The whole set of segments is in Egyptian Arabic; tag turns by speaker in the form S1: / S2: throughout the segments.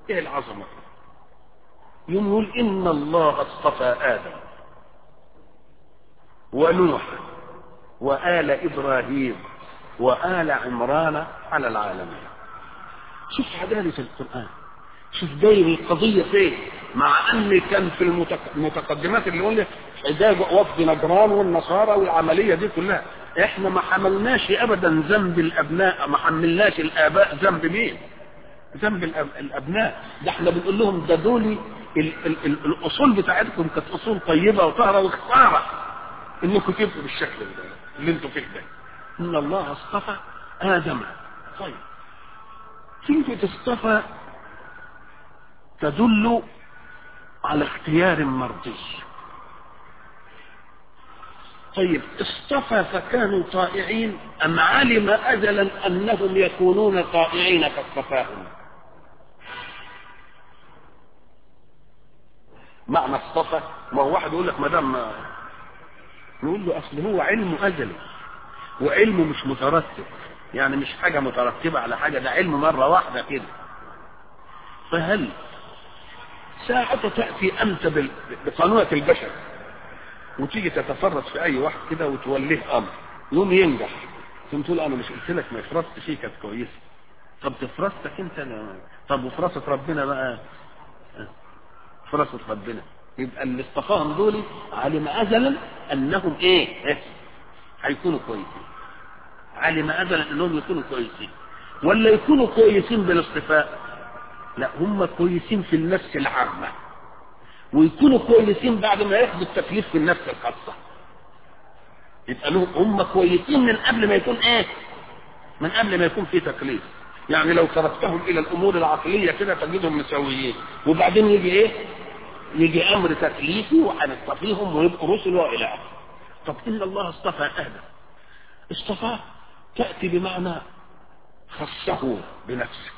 S1: ايه العظمه يوم يقول ان الله اصطفى ادم ونوح وآل إبراهيم وآل عمران على العالمين شوف عدالة القرآن شوف داير القضية فين مع ان كان في المتق- المتقدمات اللي قلنا حجاج وفد نجران والنصارى والعملية دي كلها احنا ما حملناش ابدا ذنب الابناء ما حملناش الاباء ذنب مين ذنب الأب- الابناء ده احنا بنقول لهم ده دول ال ال ال الاصول بتاعتكم كانت اصول طيبه وطاهره وخساره انكم تبقوا بالشكل ده اللي انتوا فيه ده ان الله اصطفى ادم طيب كلمه اصطفى تدل على اختيار مرضي طيب اصطفى فكانوا طائعين ام علم اجلا انهم يكونون طائعين فاصطفاهم معنى اصطفى ما هو واحد يقول لك ما دام نقول له اصل هو علمه ازلي وعلمه مش مترتب يعني مش حاجه مترتبه على حاجه ده علم مره واحده كده فهل ساعة تأتي أنت بال- بقانونة البشر وتيجي تتفرط في أي واحد كده وتوليه أمر يوم ينجح ثم تقول أنا مش قلت لك ما فرصت فيه كانت كويسة طب تفرصتك أنت أنا طب وفرصة ربنا بقى فرصة ربنا يبقى اللي اصطفاهم دول علم أزلا أنهم إيه؟ إيه؟ هيكونوا كويسين علم أزلا أنهم يكونوا كويسين ولا يكونوا كويسين بالاصطفاء لا هم كويسين في النفس العامة ويكونوا كويسين بعد ما ياخدوا التكليف في النفس الخاصة يبقى لهم هم كويسين من قبل ما يكون ايه من قبل ما يكون في تكليف يعني لو تركتهم الى الامور العقلية كده تجدهم مسويين وبعدين يجي ايه يجي امر تكليفي وهنصطفيهم ويبقوا رسل والى اخره طب ان الله اصطفى ادم اصطفاه تاتي بمعنى خصه بنفسه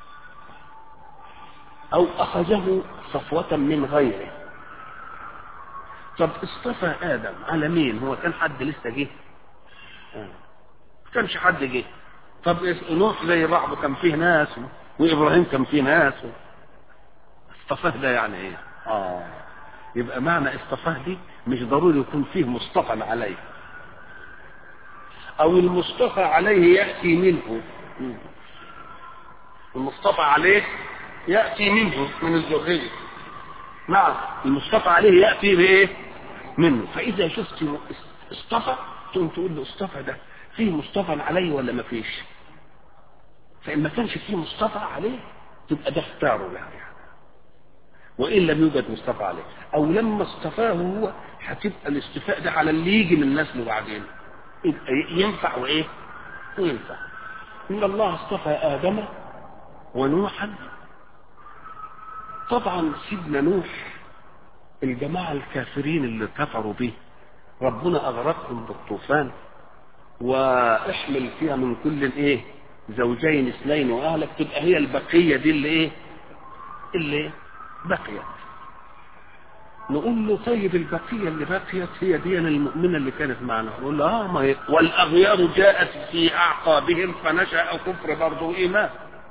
S1: او اخذه صفوة من غيره طب اصطفى ادم على مين هو كان حد لسه جه آه. ما كانش حد جه طب إيه- نوح زي بعضه كان فيه ناس وابراهيم كان فيه ناس اصطفاه ده يعني ايه اه يبقى معنى اصطفاه دي مش ضروري يكون فيه مصطفى عليه او المصطفى عليه ياتي منه المصطفى عليه ياتي منه من الذريه نعم المصطفى عليه ياتي بايه منه فاذا شفت اصطفى تقوم تقول له اصطفى ده فيه مصطفى عليه ولا ما فيش فان ما كانش فيه مصطفى عليه تبقى ده اختاره يعني وان لم يوجد مصطفى عليه او لما اصطفاه هو هتبقى الاستفاء ده على اللي يجي من نسله بعدين يبقى ينفع وايه وينفع ان الله اصطفى ادم ونوحا طبعا سيدنا نوح الجماعة الكافرين اللي كفروا به ربنا أغرقهم بالطوفان واحمل فيها من كل ايه زوجين اثنين واهلك تبقى هي البقية دي اللي ايه اللي بقيت نقول له طيب البقية اللي بقيت هي دي المؤمنة اللي كانت معنا نقول له اه ما هي والأغيار جاءت في أعقابهم فنشأ كفر برضه إيمان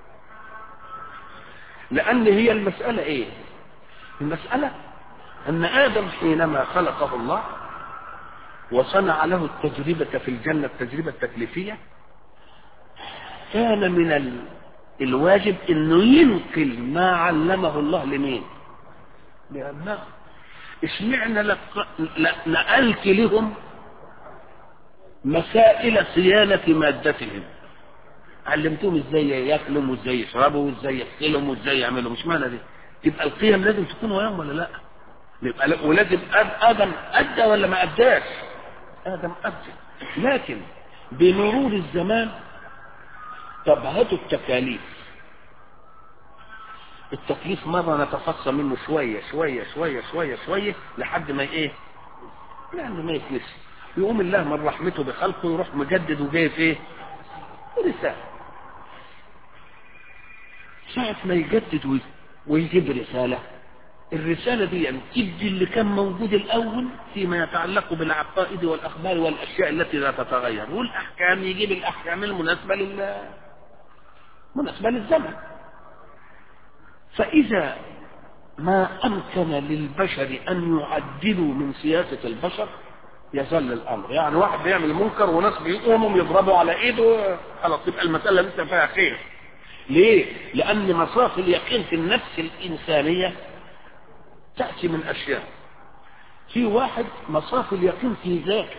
S1: لأن هي المسألة إيه؟ المسألة أن آدم حينما خلقه الله وصنع له التجربة في الجنة التجربة التكليفية كان من ال... الواجب انه ينقل ما علمه الله لمين لأبنائه اشمعنى لق... ل- نقلت لهم مسائل صيانة مادتهم علمتهم ازاي ياكلوا وازاي يشربوا وازاي يغسلوا وازاي يعملوا مش معنى دي تبقى القيم لازم تكون وياهم ولا لا يبقى لا- ولازم آد- ادم ادى ولا ما اداش ادم ادى لكن بمرور الزمان تبهته التكاليف التكليف مرة نتفصى منه شوية شوية شوية شوية شوية لحد ما ايه يعني ما يتنسي يقوم الله من رحمته بخلقه يروح مجدد وجايب ايه رسالة ساعة ما يجدد وي- ويجيب رسالة الرسالة دي يعني تدي اللي كان موجود الأول فيما يتعلق بالعقائد والأخبار والأشياء التي لا تتغير والأحكام يجيب الأحكام المناسبة لل مناسبة للزمن فإذا ما أمكن للبشر أن يعدلوا من سياسة البشر يزل الأمر يعني واحد بيعمل منكر وناس بيقوموا يضربوا على إيده خلاص تبقى المسألة لسه فيها خير ليه؟ لأن مصاف اليقين في النفس الإنسانية تأتي من أشياء في واحد مصاف اليقين في ذاته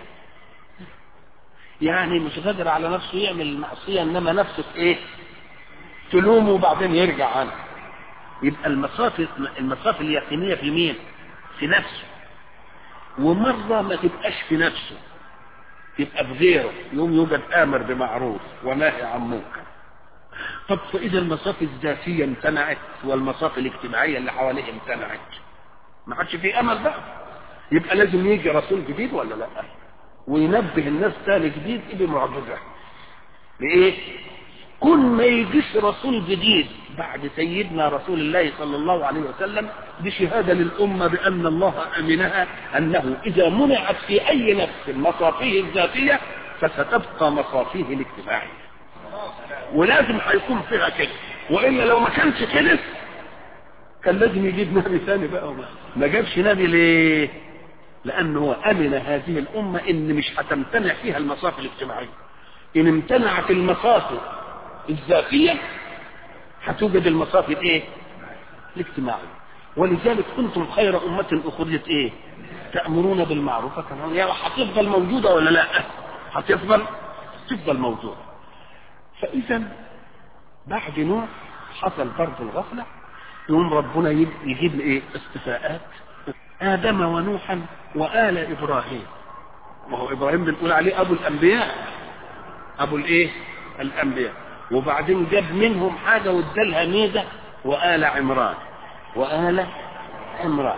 S1: يعني مش قادر على نفسه يعمل المعصية إنما نفسه إيه؟ تلومه وبعدين يرجع عنه يبقى المصاف المصاف اليقينية في مين؟ في نفسه ومرة ما تبقاش في نفسه تبقى بغيره يوم يوجد آمر بمعروف وناهي عن منكر طب فإذا المصاف الذاتية امتنعت والمصاف الاجتماعية اللي حواليه امتنعت ما عادش في أمل بقى يبقى لازم يجي رسول جديد ولا لا وينبه الناس تاني جديد إيه بمعجزة لإيه كل ما يجيش رسول جديد بعد سيدنا رسول الله صلى الله عليه وسلم بشهادة للأمة بأن الله أمنها أنه إذا منعت في أي نفس مصافيه الذاتية فستبقى مصافيه الاجتماعية ولازم هيكون فيها كده وإلا لو ما كانش كده كان لازم يجيب نبي ثاني بقى وما ما جابش نبي ليه لأنه هو أمن هذه الأمة إن مش هتمتنع فيها المصاف الاجتماعية إن امتنعت المصاف الذاتية هتوجد المصاف الايه الاجتماعية ولذلك كنتم خير أمة أخرجت ايه تأمرون بالمعروف وتنهون يعني هتفضل موجودة ولا لا هتفضل تفضل موجودة فإذا بعد نوح حصل برضه الغفلة يقوم ربنا يجيب ايه استفاءات آدم ونوحا وآل إبراهيم وهو إبراهيم بنقول عليه أبو الأنبياء أبو الإيه الأنبياء وبعدين جاب منهم حاجة وادالها ميزة وآل عمران وآل عمران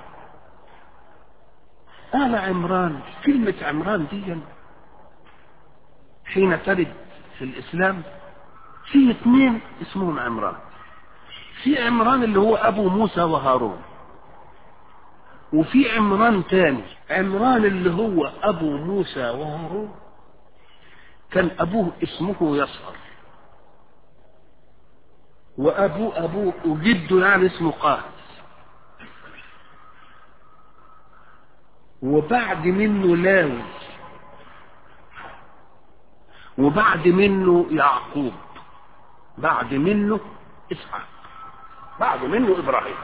S1: آل عمران كلمة عمران دي حين ترد في الإسلام في اثنين اسمهم عمران في عمران اللي هو أبو موسى وهارون وفي عمران تاني عمران اللي هو أبو موسى وهارون كان أبوه اسمه يسر وأبوه أبوه وجده يعني اسمه قاس وبعد منه لاوي وبعد منه يعقوب بعد منه اسحاق بعد منه ابراهيم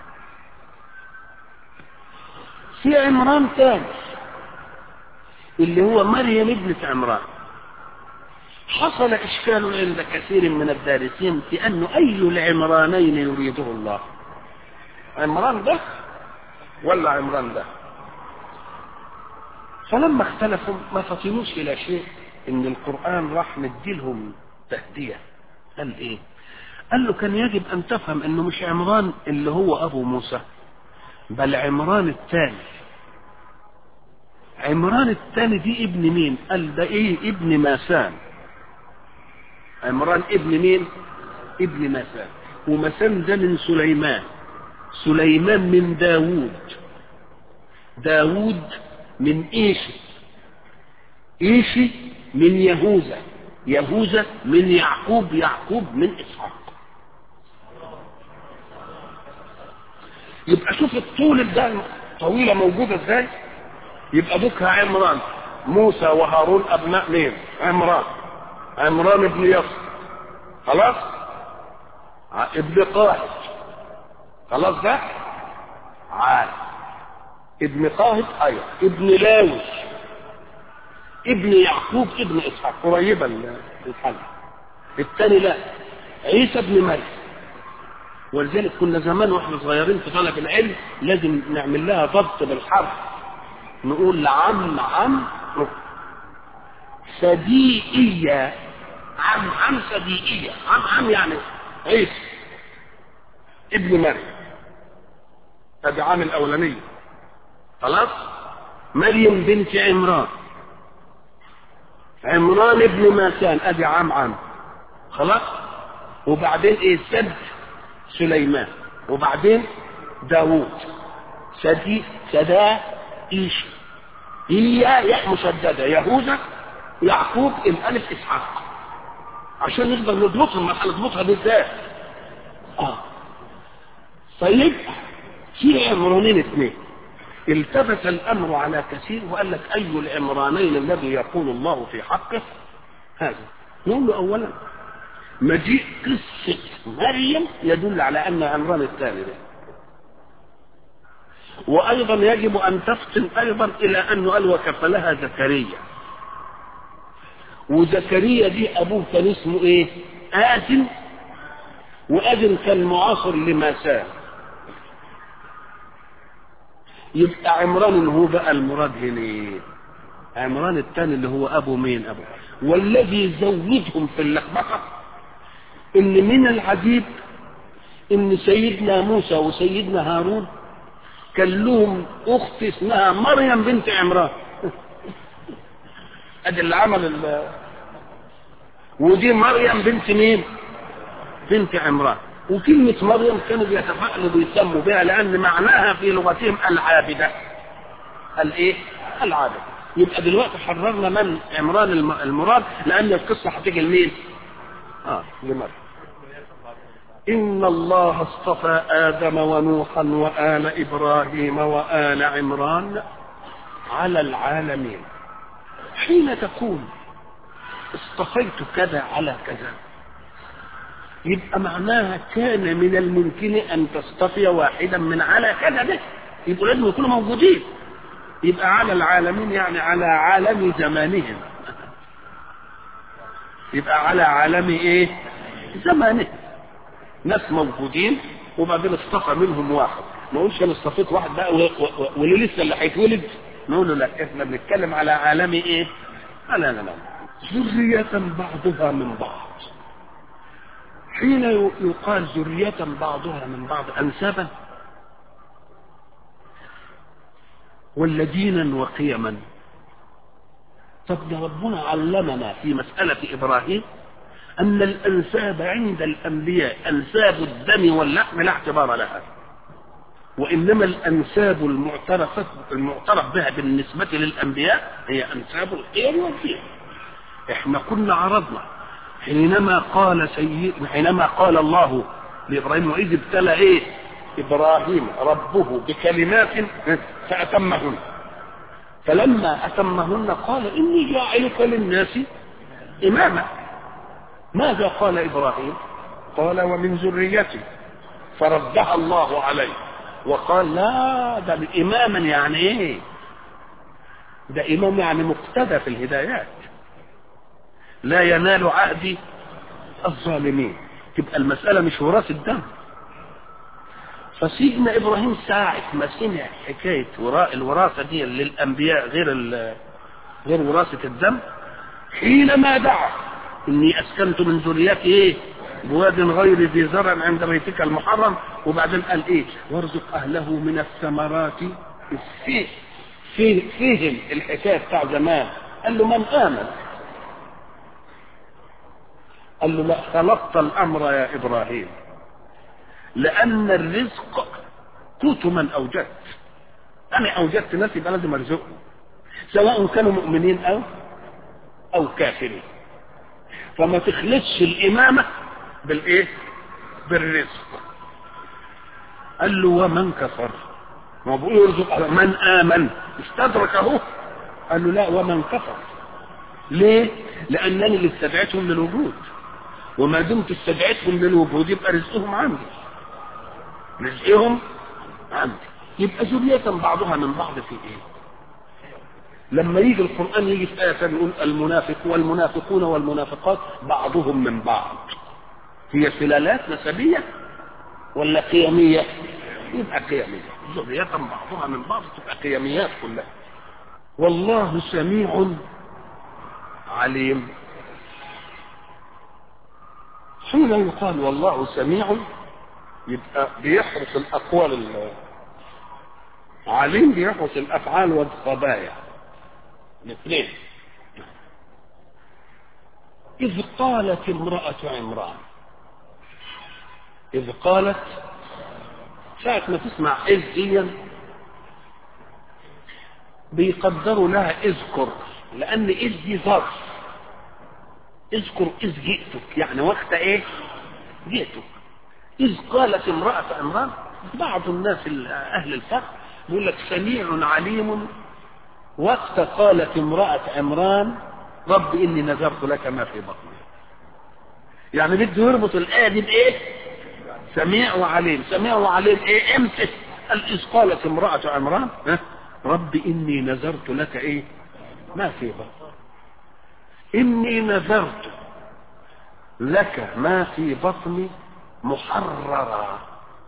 S1: في عمران تاني اللي هو مريم ابنة عمران حصل إشكال عند كثير من الدارسين في أنه أي العمرانين يريده الله عمران ده ولا عمران ده فلما اختلفوا ما فطنوش إلى شيء إن القرآن راح مديلهم تهدية قال إيه قال له كان يجب أن تفهم أنه مش عمران اللي هو أبو موسى بل عمران الثاني عمران الثاني دي ابن مين قال ده ايه ابن ماسان عمران ابن مين ابن ماسان وماسان ده من سليمان سليمان من داوود داوود من ايشي ايشي من يهوذا يهوذا من يعقوب يعقوب من اسحاق يبقى شوف الطول ده طويله موجوده ازاي يبقى بكره عمران موسى وهارون ابناء مين عمران عمران ابن يسر خلاص ابن قاهد خلاص ده عاد ابن قاهد ايوه ابن لاوي ابن يعقوب ابن اسحاق قريبا الحل الثاني لا عيسى ابن مريم ولذلك كنا زمان واحنا صغيرين في طلب العلم لازم نعمل لها ضبط بالحرف نقول لعم عم صديقية عم عم صديقية عم عم يعني عيسى ابن مريم ادي عام الاولانية خلاص مريم بنت عمران عمران ابن ماسان ادي عام عام خلاص وبعدين ايه سد سليمان وبعدين داوود سدي سدا ايشي هي ياء مشدده يهوذا يعقوب الالف اسحاق عشان نقدر نضبطها ما هنضبطها بالذات اه فيبقى في عمرانين اثنين التبس الامر على كثير وقال لك اي العمرانين الذي يقول الله في حقه هذا نقول له اولا مجيء قصه مريم يدل على ان عمران الثاني ده وايضا يجب ان تفصل ايضا الى انه قال وكفلها زكريا وزكريا دي ابوه كان اسمه ايه ادم وادم كان معاصر لماساه يبقى عمران هو بقى المراد هنا ايه عمران الثاني اللي هو ابو مين ابو والذي زودهم في اللخبطه ان من العجيب ان سيدنا موسى وسيدنا هارون كان لهم اخت اسمها مريم بنت عمران ادي اللي عمل ال ودي مريم بنت مين بنت عمران وكلمة مريم كانوا بيتفائلوا بيسموا بها لأن معناها في لغتهم العابدة الإيه؟ العابدة يبقى دلوقتي حررنا من عمران المراد لأن القصة هتيجي لمين؟ آه لمريم إن الله اصطفى آدم ونوحا وآل إبراهيم وآل عمران على العالمين حين تقول اصطفيت كذا على كذا يبقى معناها كان من الممكن ان تصطفي واحدا من على كذا ده يبقوا لازم يكونوا موجودين يبقى على العالمين يعني على عالم زمانهم يبقى على عالم ايه زمانهم ناس موجودين وبعدين اصطفى منهم واحد ما نقولش انا اصطفيت واحد بقى واللي لسه اللي هيتولد نقول له لا احنا بنتكلم على عالم ايه؟ لا لا لا ذرية بعضها من بعض حين يقال ذرية بعضها من بعض أنسابا ولا دينا وقيما طب ده ربنا علمنا في مسألة إبراهيم أن الأنساب عند الأنبياء أنساب الدم واللحم لا اعتبار لها وإنما الأنساب المعترف المعترف بها بالنسبة للأنبياء هي أنساب الخير والخير احنا كنا عرضنا حينما قال سيد حينما قال الله لابراهيم واذ ابتلى ايه ابراهيم ربه بكلمات فاتمهن فلما اتمهن قال اني جاعلك للناس اماما ماذا قال ابراهيم قال ومن ذريتي فردها الله عليه وقال لا ده اماما يعني ايه ده امام يعني مقتدى في الهدايات لا ينال عهدي الظالمين تبقى المسألة مش وراثة دم فسيدنا إبراهيم ساعة ما سمع حكاية وراء الوراثة دي للأنبياء غير غير وراثة الدم حينما دعا إني أسكنت من ذريتي إيه بواد غير ذي زرع عند بيتك المحرم وبعدين قال إيه وارزق أهله من الثمرات فيه فيه فيهم الحكاية بتاع زمان قال له من آمن قال له لا خلقت الامر يا ابراهيم لان الرزق قوت من اوجدت انا اوجدت ناس يبقى لازم ارزقهم سواء كانوا مؤمنين او او كافرين فما تخلطش الامامه بالايه بالرزق قال له ومن كفر ما بيقول يرزق من امن استدرك اهو قال له لا ومن كفر ليه لانني اللي استدعيتهم للوجود وما دمت استدعيتهم للوجود يبقى رزقهم عندي رزقهم عندي يبقى ذرية بعضها من بعض في ايه لما يجي القرآن يجي في آية يقول المنافق والمنافقون والمنافقات بعضهم من بعض هي سلالات نسبية ولا قيمية يبقى قيمية ذرية بعضها من بعض تبقى قيميات كلها والله سميع عليم حين يقال والله سميع يبقى بيحرس الاقوال عليم بيحرس الافعال والخبايا الاثنين إذ قالت امرأة عمران إذ قالت ساعة ما تسمع إذ ديا بيقدروا لها اذكر لأن إذ دي ظرف اذكر إذ جئتك يعني وقت إيه؟ جئتك إذ قالت امرأة عمران بعض الناس اهل الفقه يقول لك سميع عليم وقت قالت امرأة عمران رب اني نذرت لك ما في بطني يعني بده يربط الآية دي بإيه؟ سميع وعليم سميع وعليم إيه امتى؟ قال إذ قالت امرأة عمران ها؟ رب إني نذرت لك إيه؟ ما في بطني إني نذرت لك ما في بطني محررا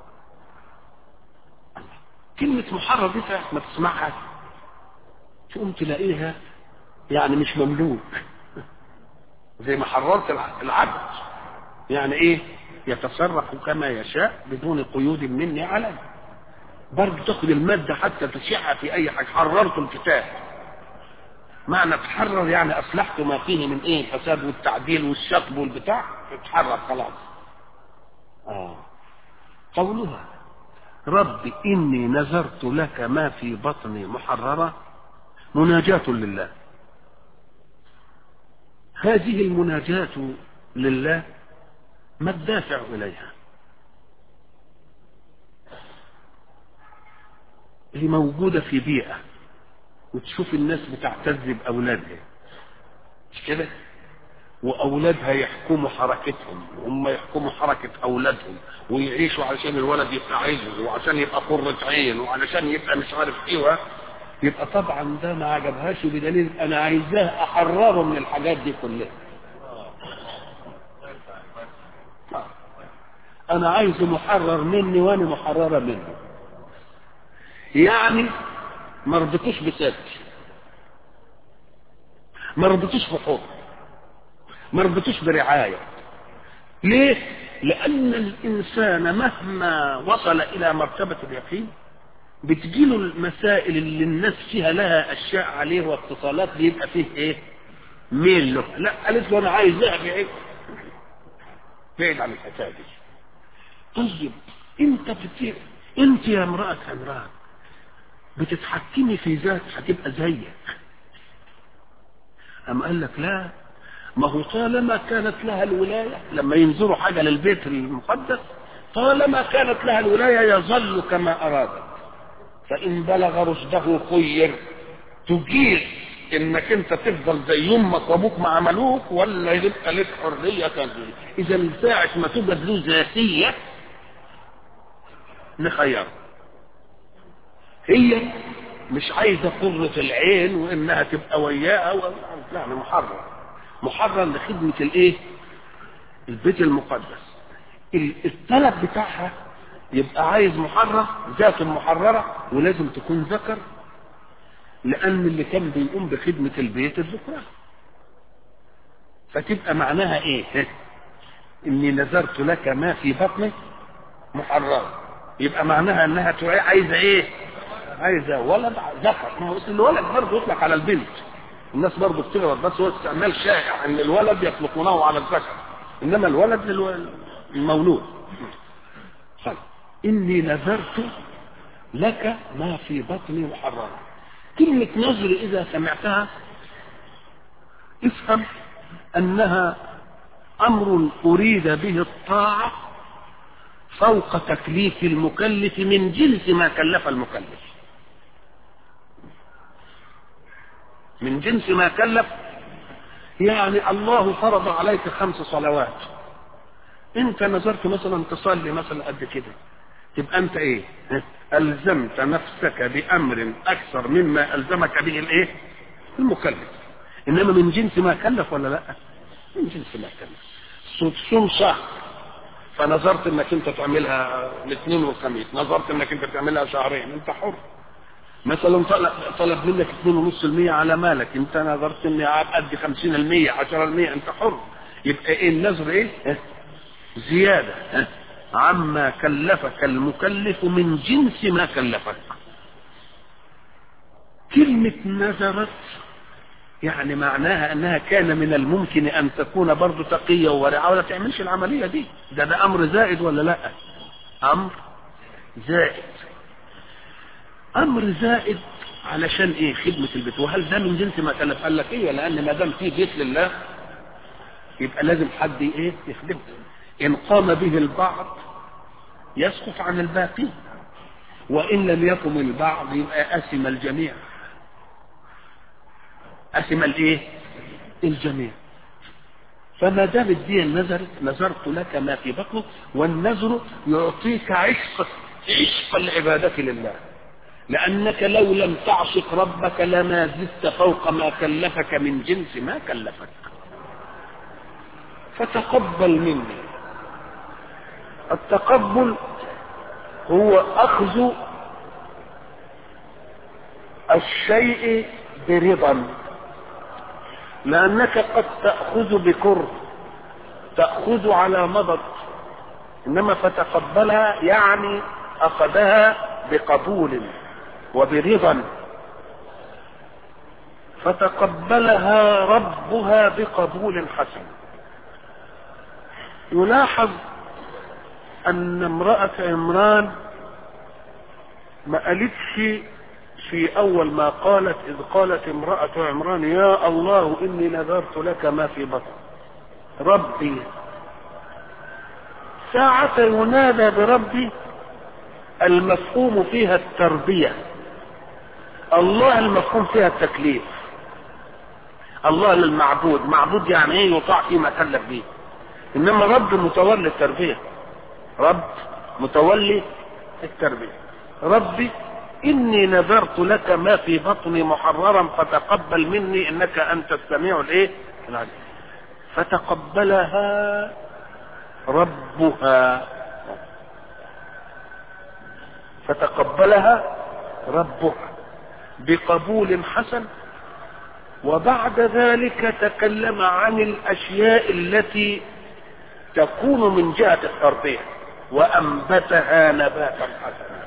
S1: كلمة محرر دي ما تسمعها تقوم تلاقيها يعني مش مملوك زي ما حررت العبد يعني ايه يتصرف كما يشاء بدون قيود مني عليه برضه تاخد المادة حتى تشيعها في اي حاجة حررت الكتاب معنى تحرر يعني اصلحت ما فيه من ايه الفساد والتعديل والشطب والبتاع اتحرر خلاص اه قولها رب اني نذرت لك ما في بطني محررة مناجاة لله هذه المناجاة لله ما الدافع إليها هي موجودة في بيئة وتشوف الناس بتعتز بأولادها مش كده وأولادها يحكموا حركتهم وهم يحكموا حركة أولادهم ويعيشوا علشان الولد يبقى عايزه وعشان يبقى قرة عين وعلشان يبقى مش عارف ايه يبقى طبعا ده ما عجبهاش بدليل انا عايزاه احرره من الحاجات دي كلها انا عايزه محرر مني وانا محررة منه يعني ما رضيتوش بسد ما رضيتوش بحب ما رضيتوش برعاية ليه لان الانسان مهما وصل الى مرتبة اليقين بتجيله المسائل اللي الناس فيها لها اشياء عليه واتصالات بيبقى فيه ايه ميل له لا قالت له انا عايز ذهب ايه بعيد عن الحكايه دي طيب انت بت... انت يا امراه عمران بتتحكمي في ذات هتبقى زيك أم قال لك لا ما هو طالما كانت لها الولاية لما ينظروا حاجة للبيت المقدس طالما كانت لها الولاية يظل كما أرادت فإن بلغ رشده خير تجيز انك انت تفضل زي امك وابوك ما عملوك ولا يبقى لك حريه كامله اذا ساعه ما توجد له ذاتيه نخيره هي مش عايزه قره العين وانها تبقى وياها و... يعني محرر محرر لخدمه الايه البيت المقدس الطلب بتاعها يبقى عايز محرر ذات محرره ولازم تكون ذكر لان اللي كان بيقوم بخدمه البيت الذكران فتبقى معناها ايه اني نذرت لك ما في بطنك محرر يبقى معناها انها عايزه ايه عايزه ولد ذكر ما هو الولد برضه يطلق على البنت الناس برضه بتغلط بس هو استعمال شائع ان الولد يطلقونه على الذكر انما الولد المولود طيب اني نذرت لك ما في بطني محررا كلمة نذر إذا سمعتها افهم أنها أمر أريد به الطاعة فوق تكليف المكلف من جنس ما كلف المكلف من جنس ما كلف يعني الله فرض عليك خمس صلوات انت نظرت مثلا تصلي مثلا قد كده تبقى انت ايه الزمت نفسك بامر اكثر مما الزمك به الايه المكلف انما من جنس ما كلف ولا لا من جنس ما كلف صوم شهر فنظرت انك انت تعملها الاثنين والخميس نظرت انك انت تعملها شهرين انت حر مثلا طلب, طلب منك 2.5% على مالك انت نظرت اني ادي 50% 10% انت حر يبقى ايه النذر ايه زياده عما كلفك المكلف من جنس ما كلفك كلمة نذرت يعني معناها انها كان من الممكن ان تكون برضه تقية وورعة ولا تعملش العملية دي ده ده امر زائد ولا لا امر زائد امر زائد علشان ايه خدمة البيت وهل ده من جنس ما كلف قال لك ايه لان ما دام في بيت لله يبقى لازم حد ايه يخدمه ان قام به البعض يسقط عن الباقين وإن لم يقم البعض يبقى أسم الجميع أسم الإيه؟ الجميع فما دام الدين نزلت نذرت لك ما في بطنك والنذر يعطيك عشق عشق العبادة لله لأنك لو لم تعشق ربك لما زدت فوق ما كلفك من جنس ما كلفك فتقبل مني التقبل هو أخذ الشيء برضا لأنك قد تأخذ بكره تأخذ على مضض إنما فتقبلها يعني أخذها بقبول وبرضا فتقبلها ربها بقبول حسن يلاحظ أن امرأة عمران ما قالتش في أول ما قالت إذ قالت امرأة عمران يا الله إني نذرت لك ما في بطن ربي ساعة ينادى بربي المفهوم فيها التربية الله المفهوم فيها التكليف الله للمعبود معبود يعني ايه يطاع فيما كلف به انما رب متولي التربية رب متولي التربية ربي اني نذرت لك ما في بطني محررا فتقبل مني انك انت السميع الايه العليم فتقبلها ربها فتقبلها ربها بقبول حسن وبعد ذلك تكلم عن الاشياء التي تكون من جهه التربيه وانبتها نباتا حسنا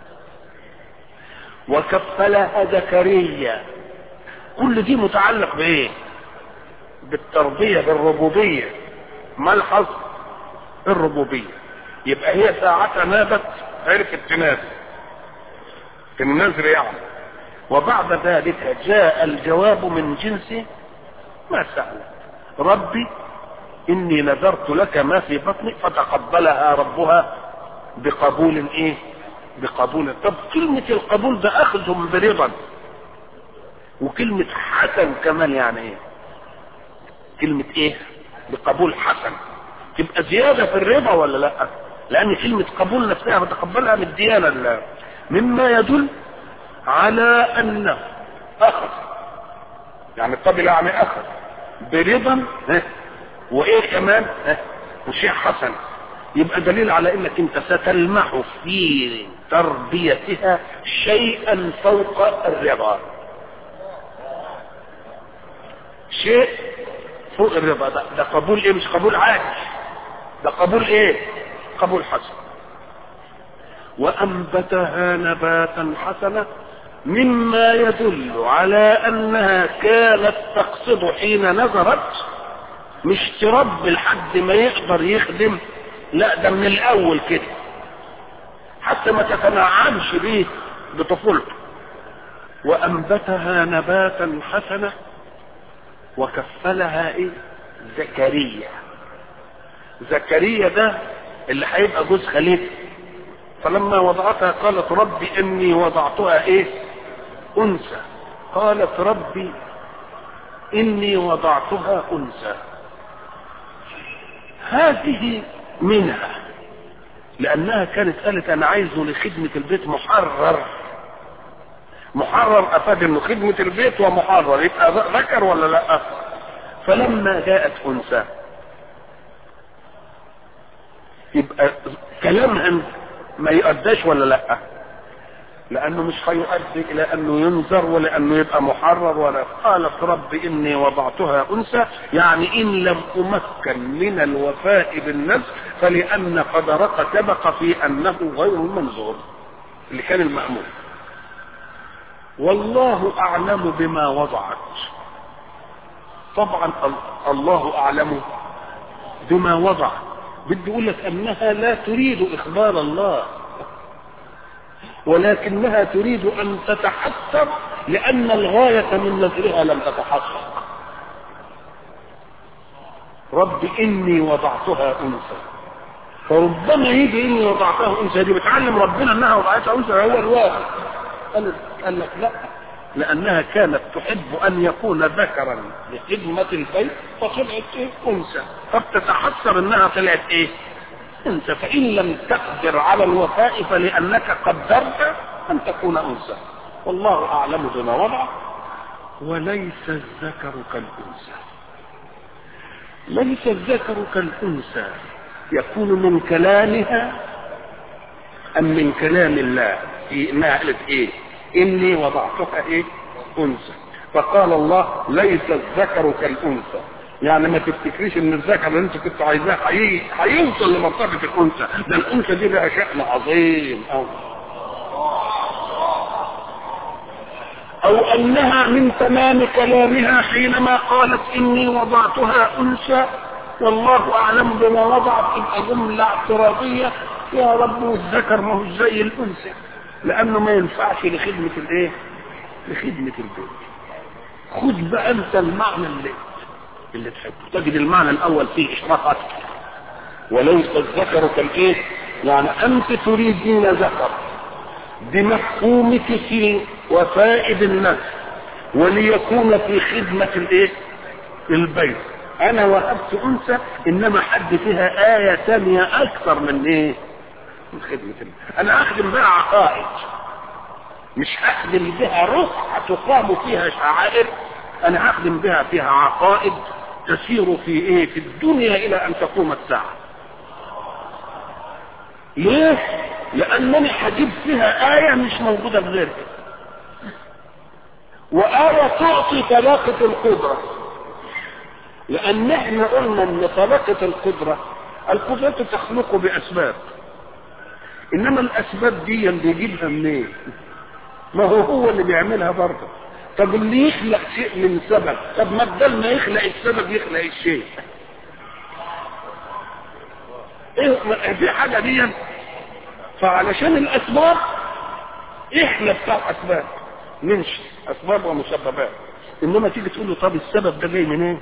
S1: وكفلها زكريا كل دي متعلق بايه بالتربيه بالربوبيه ملحظ الربوبيه يبقى هي ساعتها نابت عرفت تنادي النذر يعني وبعد ذلك جاء الجواب من جنس ما سألت ربي إني نذرت لك ما في بطني فتقبلها ربها بقبول إيه بقبول طب كلمة القبول ده أخذهم برضا وكلمة حسن كمان يعني إيه كلمة إيه بقبول حسن تبقى زيادة في الرضا ولا لا لأن كلمة قبول نفسها بتقبلها من الديانة الله مما يدل على انه اخذ يعني قبل يعني اخذ برضا وايه كمان وشيء حسن يبقى دليل على انك انت ستلمح في تربيتها شيئا فوق الرضا شيء فوق الرضا ده, ده قبول ايه مش قبول عادي ده قبول ايه قبول حسن وأنبتها نباتا حسنا مما يدل على أنها كانت تقصد حين نظرت مش تربي لحد ما يقدر يخدم لا ده من الأول كده حتى ما تتنعمش بيه بطفولته وأنبتها نباتا حسنا وكفلها إيه زكريا زكريا ده اللي هيبقى جوز خليفه فلما وضعتها قالت ربي اني وضعتها ايه انثى قالت ربي اني وضعتها انثى هذه منها لانها كانت قالت انا عايزه لخدمة البيت محرر محرر افاد انه خدمة البيت ومحرر يبقى ذكر ولا لا فلما جاءت انثى يبقى كلامها ما يؤداش ولا لا لانه مش هيؤدي الى انه ينذر ولا انه يبقى محرر ولا قالت رب اني وضعتها انثى يعني ان لم امكن من الوفاء بالنفس فلان قدرك سبق في انه غير المنظور اللي كان المامول والله اعلم بما وضعت طبعا الله اعلم بما وضعت بدي اقول لك انها لا تريد اخبار الله ولكنها تريد ان تتحسر لان الغايه من نذرها لم تتحقق رب اني وضعتها انثى فربما يجي اني وضعتها انثى دي بتعلم ربنا انها وضعتها انثى هو الواقع قال قال لك لا لانها كانت تحب ان يكون ذكرا لخدمه البيت فطلعت ايه انثى فبتتحسر انها طلعت ايه انثى فان لم تقدر على الوفاء فلانك قدرت ان تكون انثى والله اعلم بما وضع وليس الذكر كالانثى ليس الذكر كالانثى يكون من كلامها ام من كلام الله في انها قالت ايه اني وضعتها ايه انثى فقال الله ليس الذكر كالانثى يعني ما تفتكريش ان الذكر اللي انت كنت عايزاه هي- هيوصل لمرتبه الانثى ده الانثى دي لها شأن عظيم أوي او انها من تمام كلامها حينما قالت اني وضعتها انثى والله اعلم بما وضعت تبقى جمله اعتراضيه يا رب والذكر ما هو زي الانثى لانه ما ينفعش لخدمه الايه لخدمه البيت خد بقى انت المعنى اللي اللي تحبه تجد المعنى الاول فيه اشراق اكثر وليس الذكر كالايه يعني انت تريدين ذكر بمفهومك في وفاء بالنفس وليكون في خدمة الايه البيت انا وهبت انثى انما حد فيها آية ثانية اكثر من ايه من خدمة البيت انا اخدم بها عقائد مش هخدم بها روح تقام فيها شعائر انا هخدم بها فيها عقائد تسير في ايه في الدنيا الى ان تقوم الساعه ليه لانني هجيب فيها ايه مش موجوده في غيرها وايه تعطي طلاقه القدره لان احنا قلنا ان طلاقه القدره القدره تخلق باسباب انما الاسباب دي اللي بيجيبها منين ما هو هو اللي بيعملها برضه طب اللي يخلق شيء من سبب طب ما بدل ما يخلق السبب يخلق الشيء ايه ما- دي حاجه دي فعلشان الاسباب احنا بتاع اسباب نمشي اسباب ومسببات انما تيجي تقول له طب السبب ده جاي منين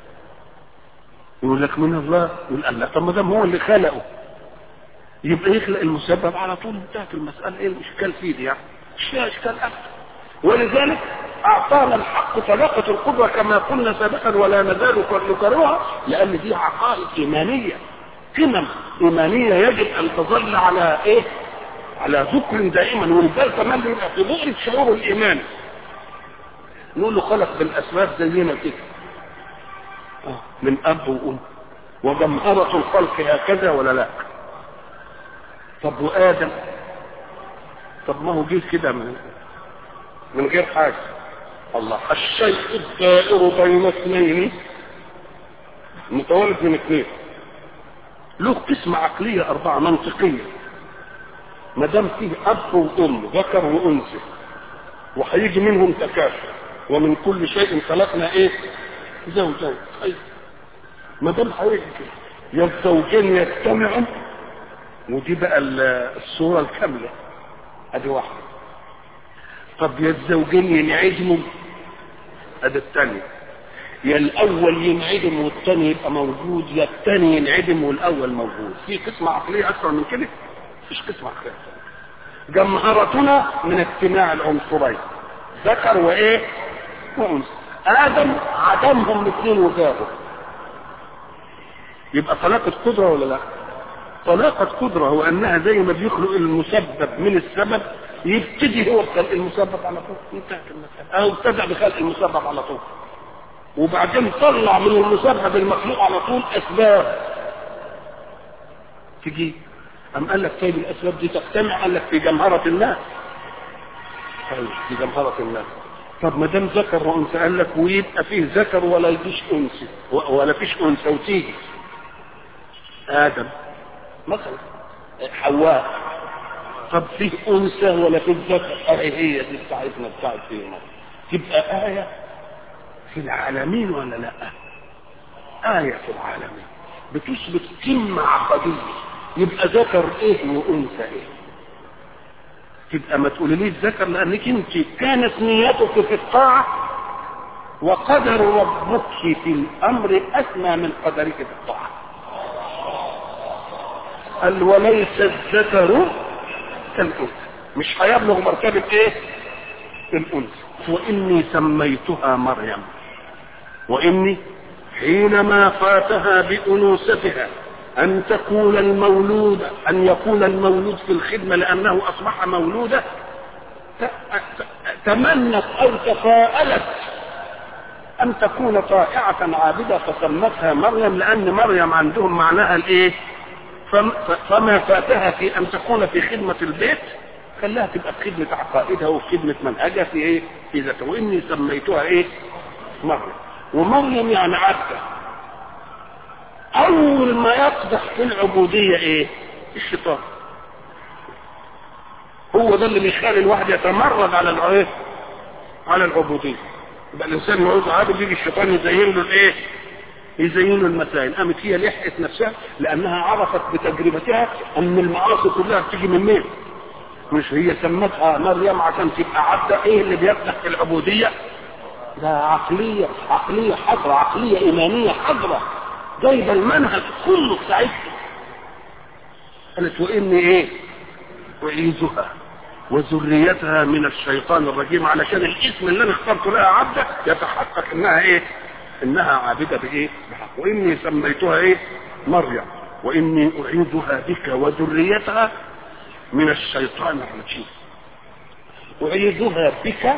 S1: يقول لك من الله يقول الله طب ما دام هو اللي خلقه يبقى يخلق المسبب على طول انتهت المساله ايه الاشكال فيه دي يعني مش فيها اشكال ابدا ولذلك اعطانا الحق طلاقه القدره كما قلنا سابقا ولا نزال نكررها لان دي عقائد ايمانيه قمم ايمانيه يجب ان تظل على ايه على ذكر دائما ولذلك كمان بيبقى في بؤره شعور الايمان نقول له خلق بالاسباب زينا كده آه، من اب وام وجمهرة الخلق هكذا ولا لا طب وادم طب ما هو جه كده من من غير حاجه الله الشيء الدائر بين اثنين متولد من اثنين له قسمة عقلية أربعة منطقية ما دام فيه أب وأم ذكر وأنثى وهيجي منهم تكافؤ ومن كل شيء خلقنا إيه؟ زوجين أي ما دام هيجي كده يا الزوجين يجتمعوا ودي بقى ال- الصورة الكاملة ادي واحدة طب يا الزوجين ينعدموا ادي الثانية يا الاول ينعدم والثاني يبقى موجود يا الثاني ينعدم والاول موجود في قسمة عقلية اكثر من كده مفيش قسمة عقلية أكثر. جمهرتنا من اجتماع العنصرين ذكر وايه وانثى ادم عدمهم الاثنين وجابوا يبقى طلاقة قدرة ولا لا طلاقة قدرة هو انها زي ما بيخلق المسبب من السبب يبتدي هو بخلق المسبب على طول انتهت المسألة او ابتدع بخلق المسبب على طول وبعدين طلع من المسبب المخلوق على طول اسباب تجي ام قال لك طيب الاسباب دي تجتمع قال لك في جمهرة الناس طيب في جمهرة الناس طب ما دام ذكر وانثى قال لك ويبقى فيه ذكر ولا يجيش انثى و- ولا فيش انثى وتيجي ادم مثلا حواء طب فيه انثى ولا فيه ذكر اهي هي دي بتاعتنا بتاعت فينا تبقى ايه في العالمين ولا لا ايه في العالمين بتثبت قمه عقديه يبقى ذكر ايه وانثى ايه تبقى ما تقوليليش ذكر لانك انت كانت نيتك في الطاعه وقدر ربك في الامر اسمى من قدرك في الطاعه قال وليس الذكر كالانثى مش هيبلغ مرتبه ايه الانثى واني سميتها مريم واني حينما فاتها بانوثتها ان تكون المولود ان يكون المولود في الخدمه لانه اصبح مولوده تمنت او تفاءلت ان تكون طائعة عابدة فسمتها مريم لان مريم عندهم معناها الايه فما فاتها في ان تكون في خدمة البيت خلاها تبقى في خدمة عقائدها وفي خدمة منهجها في ايه في ذاتها واني سميتها ايه مريم ومريم يعني عبدة اول ما يقدح في العبودية ايه الشيطان هو ده اللي بيخلي الواحد يتمرد على الايه على العبوديه يبقى الانسان يعوز عابد يجي الشيطان يزين له الايه يزين له المسائل قامت هي لحقت نفسها لانها عرفت بتجربتها ان المعاصي كلها بتيجي من مين مش هي سمتها مريم عشان تبقى عبده ايه اللي بيفتح في العبوديه ده عقليه عقليه حضره عقليه ايمانيه حضره جايبه المنهج كله بتاعتها قالت واني ايه اعيذها وذريتها من الشيطان الرجيم علشان الاسم اللي انا اخترته لها عبده يتحقق انها ايه انها عابده بايه بحق واني سميتها ايه مريم واني اعيذها بك وذريتها من الشيطان الرجيم اعيذها بك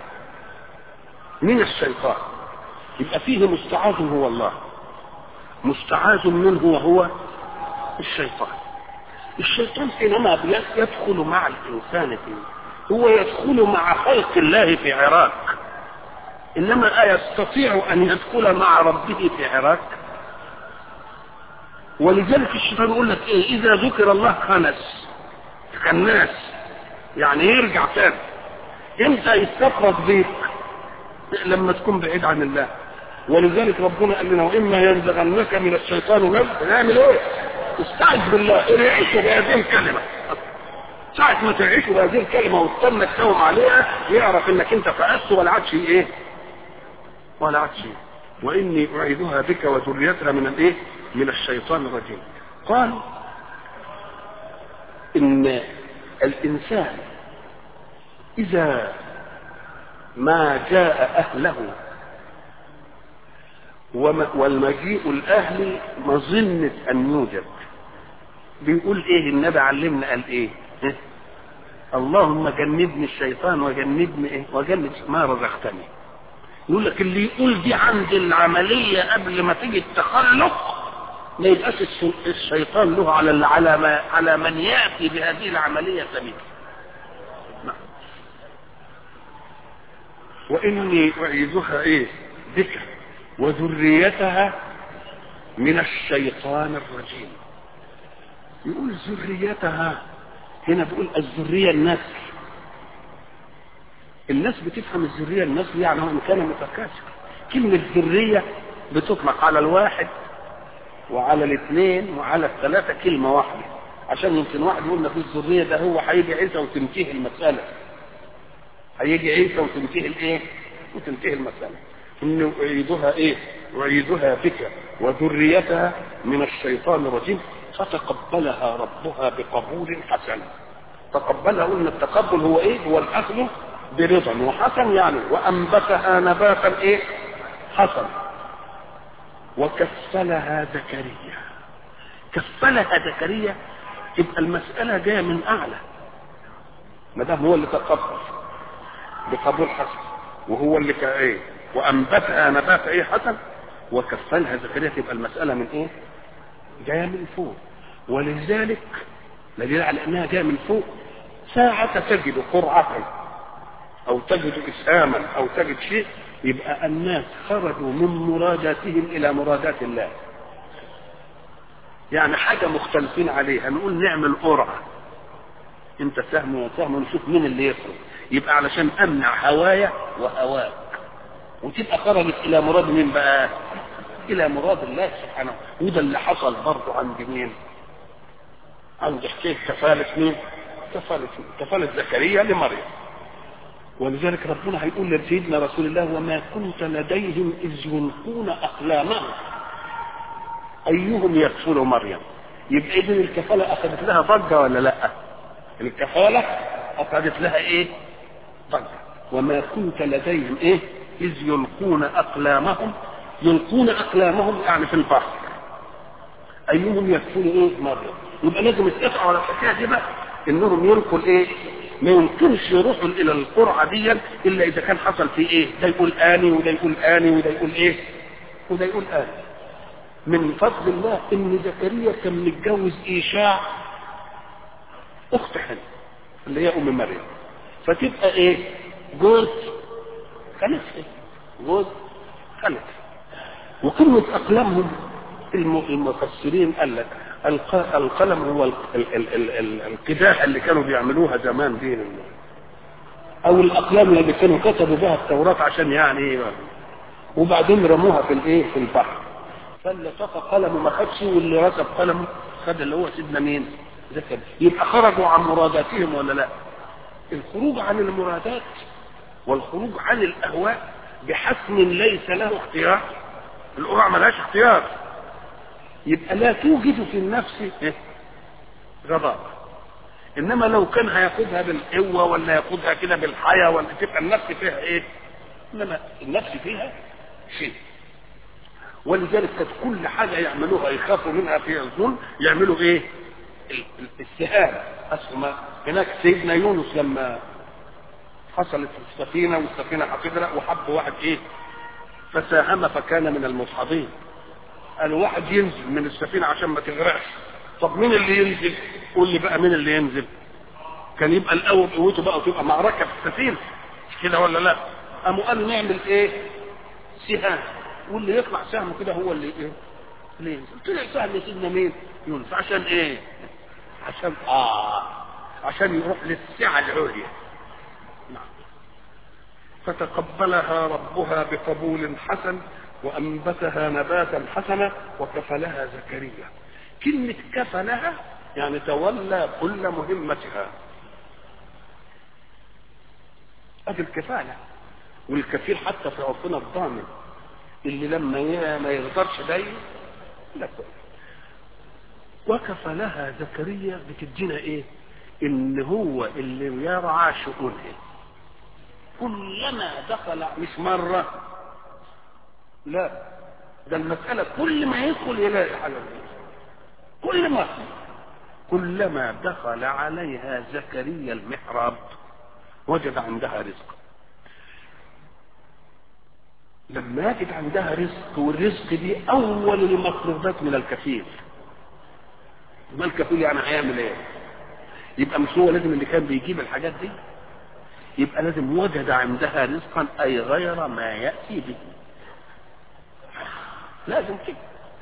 S1: من الشيطان يبقى فيه مستعاذ هو الله مستعاذ منه وهو الشيطان الشيطان حينما يدخل مع الانسان فيه هو يدخل مع خلق الله في عراك انما يستطيع ان يدخل مع ربه في عراك ولذلك الشيطان يقول لك ايه اذا ذكر الله خنس خناس يعني يرجع تاني امتى يستفرد بيك لما تكون بعيد عن الله ولذلك ربنا قال لنا واما ينزغنك من الشيطان نزغ نعمل ايه استعذ بالله ارعشوا بهذه الكلمة ساعة ما تعيشوا بهذه الكلمة وتستنى تساوم عليها يعرف انك انت فأست ولا عادش ايه ولا عادش واني اعيذها بك وذريتها من الايه من الشيطان الرجيم قال ان الانسان اذا ما جاء اهله والمجيء الاهلي مظنة ان يوجد بيقول ايه النبي علمنا قال ايه إيه؟ اللهم جنبني الشيطان وجنبني ايه وجنب ما رزقتني يقول لك اللي يقول دي عند العملية قبل ما تيجي التخلق ما يبقاش الشيطان له على على ما على من ياتي بهذه العملية سبيل نعم واني اعيذها ايه بك وذريتها من الشيطان الرجيم يقول ذريتها هنا بيقول الذرية النسل الناس بتفهم الذرية النسل يعني هو إن كان متكاثر كلمة ذرية بتطلق على الواحد وعلى الاثنين وعلى الثلاثة كلمة واحدة عشان يمكن واحد يقول لك الذرية ده هو هيجي عيسى وتنتهي المسألة هيجي عيسى وتنتهي الايه وتنتهي المسألة انه اعيدها ايه اعيدها بك وذريتها من الشيطان الرجيم فتقبلها ربها بقبول حسن تقبلها قلنا التقبل هو ايه هو الاخذ برضا وحسن يعني وانبتها نباتا ايه حسن وكفلها زكريا كفلها زكريا يبقى المسألة جاية من أعلى ما دام هو اللي تقبل بقبول حسن وهو اللي كايه وأنبتها نبات إيه حسن وكفلها زكريا تبقى المسألة من إيه؟ جاية من فوق ولذلك دليل على أنها جاية من فوق ساعة تجد قرعة أو تجد إسهاما أو تجد شيء يبقى الناس خرجوا من مراداتهم إلى مرادات الله يعني حاجة مختلفين عليها نقول نعمل قرعة انت سهم وسهم ونشوف مين اللي يخرج يبقى علشان امنع هوايا وهواك وتبقى خرجت الى مراد مين بقى الى مراد الله سبحانه وده اللي حصل برضه عند مين عند حكايه كفاله مين كفاله كفاله زكريا لمريم ولذلك ربنا هيقول لسيدنا رسول الله وما كنت لديهم اذ يلقون اقلامهم ايهم يكفل مريم يبقى اذا الكفاله اخذت لها ضجه ولا لا الكفاله اخذت لها ايه ضجه وما كنت لديهم ايه اذ يلقون اقلامهم يلقون اقلامهم يعني في البحر ايهم يكفون ايه مريم يبقى لازم يتقطعوا على الحكايه دي بقى انهم يلقوا الايه ما يمكنش يروحوا الى القرعه دي الا اذا كان حصل فيه ايه ده يقول اني وده يقول اني وده يقول ايه وده يقول اني من فضل الله ان زكريا كان متجوز ايشاع اخت حنة اللي هي ام مريم فتبقى ايه جوز خلف جوز خلف وكلمة أقلامهم المفسرين قال لك القلم هو ال ال ال ال ال القداح اللي كانوا بيعملوها زمان دي او الاقلام اللي كانوا كتبوا بها التوراة عشان يعني ايه وبعدين رموها في الايه في البحر فاللي طفى قلمه ما خدش واللي ركب قلمه خد اللي هو سيدنا مين زكريا يبقى خرجوا عن مراداتهم ولا لا الخروج عن المرادات والخروج عن الاهواء بحسم ليس له اختيار القرعه ملهاش اختيار يبقى لا توجد في النفس غضب انما لو كان هياخدها بالقوه ولا ياخدها كده بالحياه ولا تبقى النفس فيها ايه انما النفس فيها شيء ولذلك كانت كل حاجه يعملوها يخافوا منها في الظلم يعملوا ايه السهام اسهم هناك سيدنا يونس لما حصلت السفينه والسفينه هتغرق وحب واحد ايه فساهم فكان من المصحبين قال واحد ينزل من السفينه عشان ما تغرقش طب مين اللي ينزل قول لي بقى مين اللي ينزل كان يبقى الاول قوته بقى وتبقى معركه في السفينه مش كده ولا لا قاموا قالوا نعمل ايه سهام واللي يطلع سهمه كده هو اللي ايه اللي ينزل طلع سهم سيدنا مين يونس عشان ايه عشان اه عشان يروح للسعه العليا نعم فتقبلها ربها بقبول حسن وأنبتها نباتا حسنا وكفلها زكريا كلمة كفلها يعني تولى كل مهمتها ادي الكفالة والكفيل حتى في عرفنا الضامن اللي لما ما يقدرش ده لا وكفلها زكريا بتدينا ايه ان هو اللي يرعى شؤونها كلما دخل مش مرة لا ده المسألة كل ما يدخل يلاقي حاجة كل ما كلما دخل عليها زكريا المحراب وجد عندها رزق لما يجد عندها رزق والرزق دي اول المطلوبات من الكفيل ما الكفيل يعني هيعمل ايه يبقى مش هو لازم اللي كان بيجيب الحاجات دي يبقى لازم وجد عندها رزقا اي غير ما ياتي به لازم كده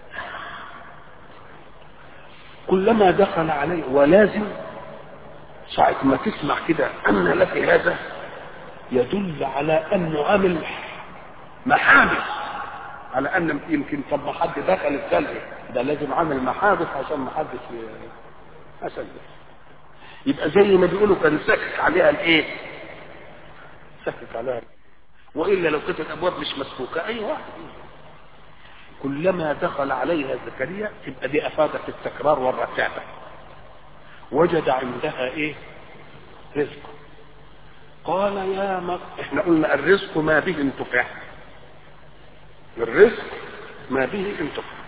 S1: كلما دخل عليه ولازم ساعة ما تسمع كده أن لك هذا يدل على أنه عامل محابس على أن يمكن طب ما حد دخل الثلج ده لازم عامل محابس عشان ما حدش أسلم يبقى زي ما بيقولوا كان سكت عليها الايه؟ سكت عليها والا لو كانت الابواب مش مسكوكه اي واحد كلما دخل عليها زكريا تبقى دي افادت التكرار والرتابه وجد عندها ايه رزق قال يا مر احنا قلنا الرزق ما به انتفاع الرزق ما به انتفاع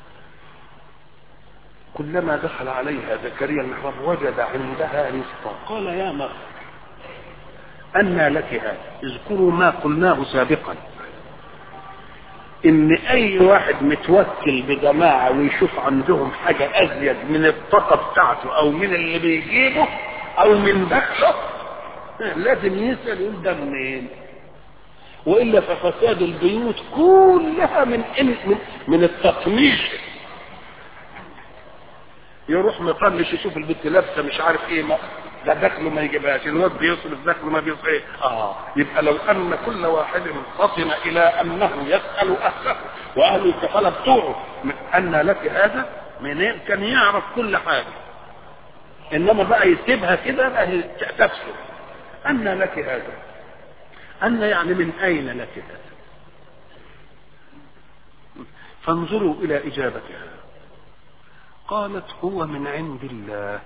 S1: كلما دخل عليها زكريا المحراب وجد عندها رزقا قال يا مر أنى لك هذا اذكروا ما قلناه سابقا ان اي واحد متوكل بجماعة ويشوف عندهم حاجة ازيد من الطاقة بتاعته او من اللي بيجيبه او من دخله لازم يسأل يقول ده منين والا ففساد البيوت كلها من من, من التطنيش يروح مطنش يشوف البنت لابسه مش عارف ايه ما ده دخله ما يجيبهاش الواد بيصرف دخله ما بيصرف ايه اه يبقى لو ان كل واحد فطن الى انه يسال اهله واهل الكفاله بتوعه ان لك هذا منين كان يعرف كل حاجه انما بقى يسيبها كده بقى تفسد ان لك هذا ان يعني من اين لك هذا فانظروا الى اجابتها
S2: قالت هو من عند الله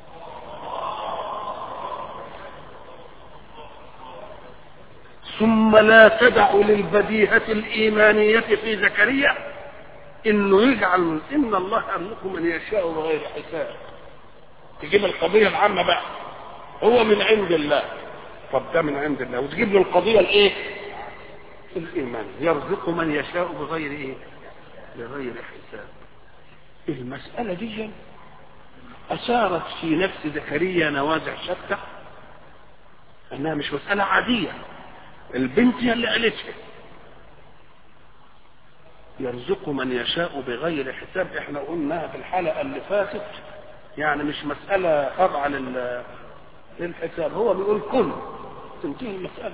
S1: ثم لا تدع للبديهة الإيمانية في زكريا إنه يجعل إن الله يرزق من يشاء بغير حساب تجيب القضية العامة بقى هو من عند الله طب ده من عند الله وتجيب له القضية الإيه؟ الإيمان يرزق من يشاء بغير إيه؟ بغير حساب المسألة دي أثارت في نفس زكريا نوازع شتى أنها مش مسألة عادية البنت هي اللي قالتها يرزق من يشاء بغير حساب احنا قلناها في الحلقة اللي فاتت يعني مش مسألة خاضعة لل للحساب هو بيقول كن تنتهي المسألة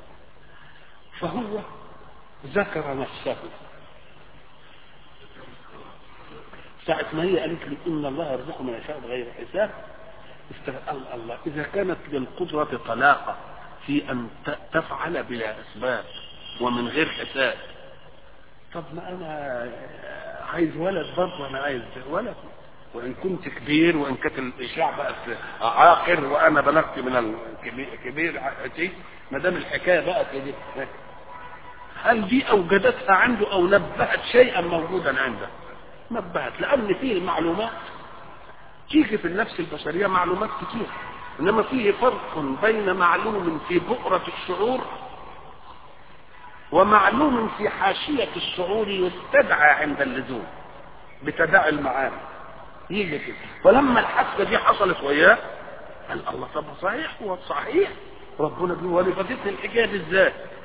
S1: فهو ذكر نفسه ساعة ما هي قالت لي إن الله يرزق من يشاء بغير حساب استغفر الله إذا كانت للقدرة طلاقة في أن تفعل بلا أسباب ومن غير حساب طب ما أنا عايز ولد برضه أنا عايز ولد وإن كنت كبير وإن كانت الإشاع بقت عاقر وأنا بلغت من الكبير عقتي ما دام الحكاية بقى كده هل دي أوجدتها عنده أو نبهت شيئا موجودا عنده؟ نبهت لأن فيه معلومات تيجي في النفس البشرية معلومات كتير إنما فيه فرق بين معلوم في بؤرة الشعور ومعلوم في حاشية الشعور يستدعى عند اللزوم بتداعي المعاني يجي كده ولما الحادثة دي حصلت وياه قال الله طب صحيح هو صحيح ربنا بيقول ولي فاتتني الحكاية دي ازاي